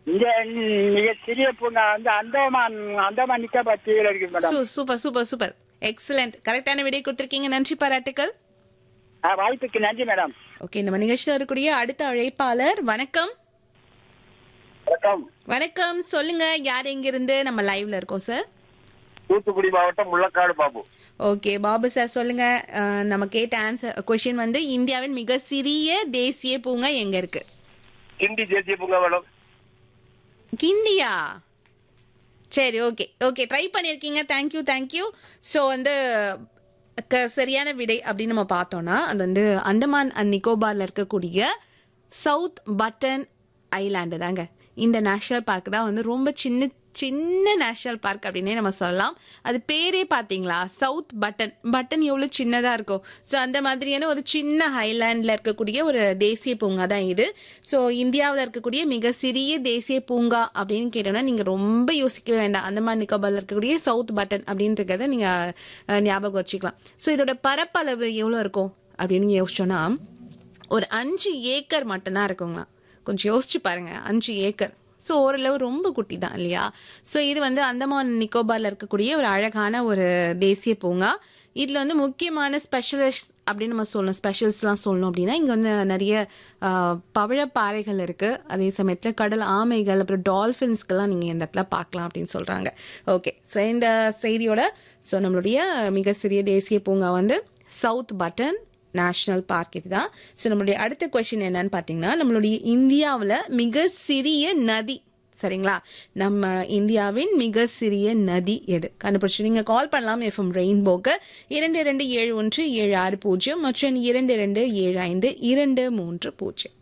இங்க மிக சிறிய பூங்கா வந்து அந்தமான் அந்தமான் நிக்கோபார் தீவில் இருக்கு மேடம் சூ- சூப்பர் சூப்பர் சூப்பர் எக்ஸலண்ட் கரெக்டான விடை கொடுத்திருக்கீங்க நன்றி பாராட்டுக்கள் ஆ, வாய்ப்புக்கு நன்றி மேடம் ஓகே நம்ம நிகழ்ச்சியில் இருக்கக்கூடிய அடுத்த அழைப்பாளர் வணக்கம் வணக்கம் வணக்கம் சொல்லுங்க யார் எங்கிருந்து நம்ம லைவ்ல இருக்கோம் சார் தூத்துக்குடி மாவட்டம் முள்ளக்காடு பாபு ஓகே பாபு சார் சொல்லுங்க அஹ், நம்ம கேட்ட ஆன்சர் கொஸ்டின் வந்து இந்தியாவின் மிக சிறிய தேசிய பூங்கா எங்க இருக்கு கிண்டி தேசிய பூங்கா மேடம் கிண்டியா சரி ஓகே ஓகே ட்ரை பண்ணியிருக்கீங்க தேங்க்யூ தேங்க்யூ ஸோ வந்து க- சரியான விடை அப்படின்னு நம்ம பார்த்தோம்னா அது வந்து அந்தமான் அண்ட் நிக்கோபார்ல இருக்கக்கூடிய சவுத் பட்டன் ஐலாண்டு தாங்க இந்த நேஷனல் பார்க் தான் வந்து ரொம்ப சின்ன சின்ன நேஷனல் பார்க் அப்படின்னே நம்ம சொல்லலாம் அது பேரே பார்த்தீங்களா சவுத் பட்டன் பட்டன் எவ்வளோ சின்னதாக இருக்கும் ஸோ அந்த மாதிரியான ஒரு சின்ன ஹைலாண்டில் இருக்கக்கூடிய ஒரு தேசிய பூங்கா தான் இது ஸோ இந்தியாவில் இருக்கக்கூடிய மிக சிறிய தேசிய பூங்கா அப்படின்னு கேட்டோம்னா நீங்கள் ரொம்ப யோசிக்க வேண்டாம் அந்தமான் நிக்கோபார்ல இருக்கக்கூடிய சவுத் பட்டன் அப்படின்றத நீங்கள் ஞாபகம் வச்சுக்கலாம் ஸோ இதோட பரப்பளவு எவ்வளோ இருக்கும் அப்படின்னு யோசிச்சோன்னா ஒரு அஞ்சு ஏக்கர் மட்டும்தான் இருக்குங்களா கொஞ்சம் யோசிச்சு பாருங்க அஞ்சு ஏக்கர் ஸோ ஓரளவு ரொம்ப குட்டி தான் இல்லையா ஸோ இது வந்து அந்தமான் நிக்கோபார்ல இருக்கக்கூடிய ஒரு அழகான ஒரு தேசிய பூங்கா இதில் வந்து முக்கியமான ஸ்பெஷலிஸ்ட் அப்படின்னு நம்ம சொல்லணும் ஸ்பெஷல்ஸ்லாம் சொல்லணும் அப்படின்னா இங்கே வந்து நிறைய ஆஹ், பவழப்பாறைகள் இருக்கு அதே சமயத்தில் கடல் ஆமைகள் அப்புறம் டால்ஃபின்ஸ்க்கெல்லாம் நீங்கள் இந்த இடத்துல பார்க்கலாம் அப்படின்னு சொல்றாங்க ஓகே ஸோ இந்த செய்தியோட ஸோ நம்மளுடைய மிக சிறிய தேசிய பூங்கா வந்து சவுத் பட்டன் நேஷனல் பார்க் இதுதான் ஸோ நம்மளுடைய அடுத்த கொஸ்டின் என்னன்னு பார்த்தீங்கன்னா நம்மளுடைய இந்தியாவில் மிக சிறிய நதி சரிங்களா நம்ம இந்தியாவின் மிக சிறிய நதி எது கண்டுபிடிச்சு நீங்க கால் பண்ணலாம் எஃப்எம் ரெயின்போக்கு இரண்டு இரண்டு ஏழு ஒன்று ஏழு ஆறு பூஜ்ஜியம் மற்றும் இரண்டு இரண்டு ஏழு ஐந்து இரண்டு மூன்று பூஜ்ஜியம்